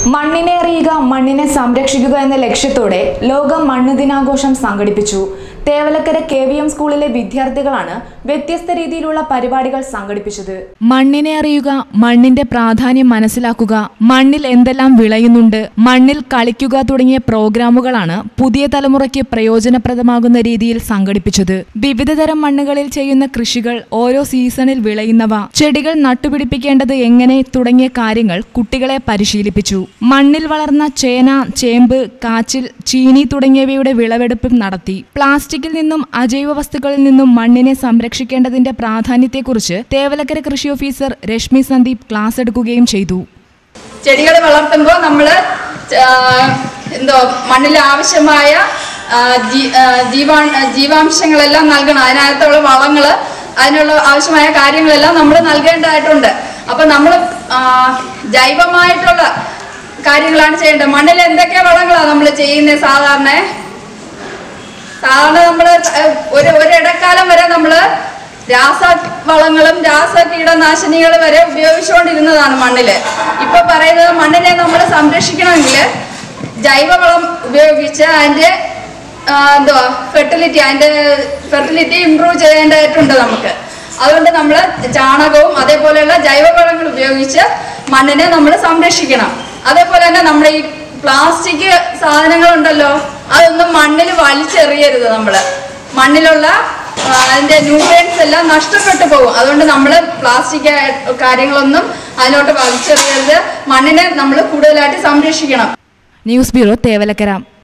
മണ്ണിനെ അറിയുക മണ്ണിനെ സംരക്ഷിക്കുക എന്ന ലക്ഷ്യത്തോടെ ലോക മണ്ണ് ദിനാഘോഷം സംഘടിപ്പിച്ചു തേവലക്കര കെ വി എം സ്കൂളിലെ വിദ്യാർത്ഥികളാണ് വ്യത്യസ്ത രീതിയിലുള്ള പരിപാടികൾ സംഘടിപ്പിച്ചത് മണ്ണിനെ അറിയുക മണ്ണിന്റെ പ്രാധാന്യം മനസ്സിലാക്കുക മണ്ണിൽ എന്തെല്ലാം വിളയുന്നുണ്ട് മണ്ണിൽ കളിക്കുക തുടങ്ങിയ പ്രോഗ്രാമുകളാണ് പുതിയ തലമുറയ്ക്ക് പ്രയോജനപ്രദമാകുന്ന രീതിയിൽ സംഘടിപ്പിച്ചത് വിവിധതരം മണ്ണുകളിൽ ചെയ്യുന്ന കൃഷികൾ ഓരോ സീസണിൽ വിളയുന്നവ ചെടികൾ നട്ടുപിടിപ്പിക്കേണ്ടത് എങ്ങനെ തുടങ്ങിയ കാര്യങ്ങൾ കുട്ടികളെ പരിശീലിപ്പിച്ചു മണ്ണിൽ വളർന്ന ചേന ചേമ്പ് കാച്ചിൽ ചീനി തുടങ്ങിയവയുടെ വിളവെടുപ്പും നടത്തി പ്ലാസ്റ്റിക്കിൽ നിന്നും അജൈവ വസ്തുക്കളിൽ നിന്നും മണ്ണിനെ സംരക്ഷിക്കേണ്ടതിന്റെ പ്രാധാന്യത്തെക്കുറിച്ച് തേവലക്കര കൃഷി ഓഫീസർ രശ്മി സന്ദീപ് ക്ലാസ് എടുക്കുകയും ചെയ്തു ചെടികൾ വളർത്തുമ്പോൾ നമ്മൾ എന്തോ മണ്ണിൽ ആവശ്യമായ ആ, ജീ- ആ, ജീവാ ജീവാംശങ്ങളെല്ലാം നൽകണം അതിനകത്തുള്ള വളങ്ങൾ അതിനുള്ള ആവശ്യമായ കാര്യങ്ങളെല്ലാം നമ്മൾ നൽകേണ്ടതായിട്ടുണ്ട് അപ്പൊ നമ്മൾ ജൈവമായിട്ടുള്ള കാര്യങ്ങളാണ് ചെയ്യേണ്ടത് മണ്ണിൽ എന്തൊക്കെ വളങ്ങളാണ് നമ്മൾ ചെയ്യുന്നത് സാധാരണ സാധാരണ നമ്മൾ ഒരു ഒരു ഇടക്കാലം വരെ നമ്മൾ രാസവളങ്ങളും രാസ കീടനാശിനികൾ വരെ ഉപയോഗിച്ചുകൊണ്ടിരുന്നതാണ് മണ്ണില് ഇപ്പൊ പറയുന്നത് മണ്ണിനെ നമ്മൾ സംരക്ഷിക്കണമെങ്കിൽ ജൈവവളം ഉപയോഗിച്ച് അതിന്റെ ആ, എന്തുവാ ഫെർട്ടിലിറ്റി അതിന്റെ ഫെർട്ടിലിറ്റി ഇമ്പ്രൂവ് ചെയ്യേണ്ടതായിട്ടുണ്ട് നമുക്ക് അതുകൊണ്ട് നമ്മൾ ചാണകവും അതേപോലെയുള്ള ജൈവവളങ്ങൾ ഉപയോഗിച്ച് മണ്ണിനെ നമ്മൾ സംരക്ഷിക്കണം അതേപോലെ തന്നെ നമ്മുടെ ഈ പ്ലാസ്റ്റിക് സാധനങ്ങളുണ്ടല്ലോ അതൊന്നും മണ്ണിൽ വലിച്ചെറിയരുത് നമ്മൾ മണ്ണിലുള്ള ആ, അതിന്റെ ന്യൂട്രിയൻസ് എല്ലാം നഷ്ടപ്പെട്ടു പോകും അതുകൊണ്ട് നമ്മൾ പ്ലാസ്റ്റിക് കാര്യങ്ങളൊന്നും അതിലോട്ട് വലിച്ചെറിയരുത് മണ്ണിനെ നമ്മൾ കൂടുതലായിട്ട് സംരക്ഷിക്കണം ന്യൂസ് ബ്യൂറോ തേവലക്കര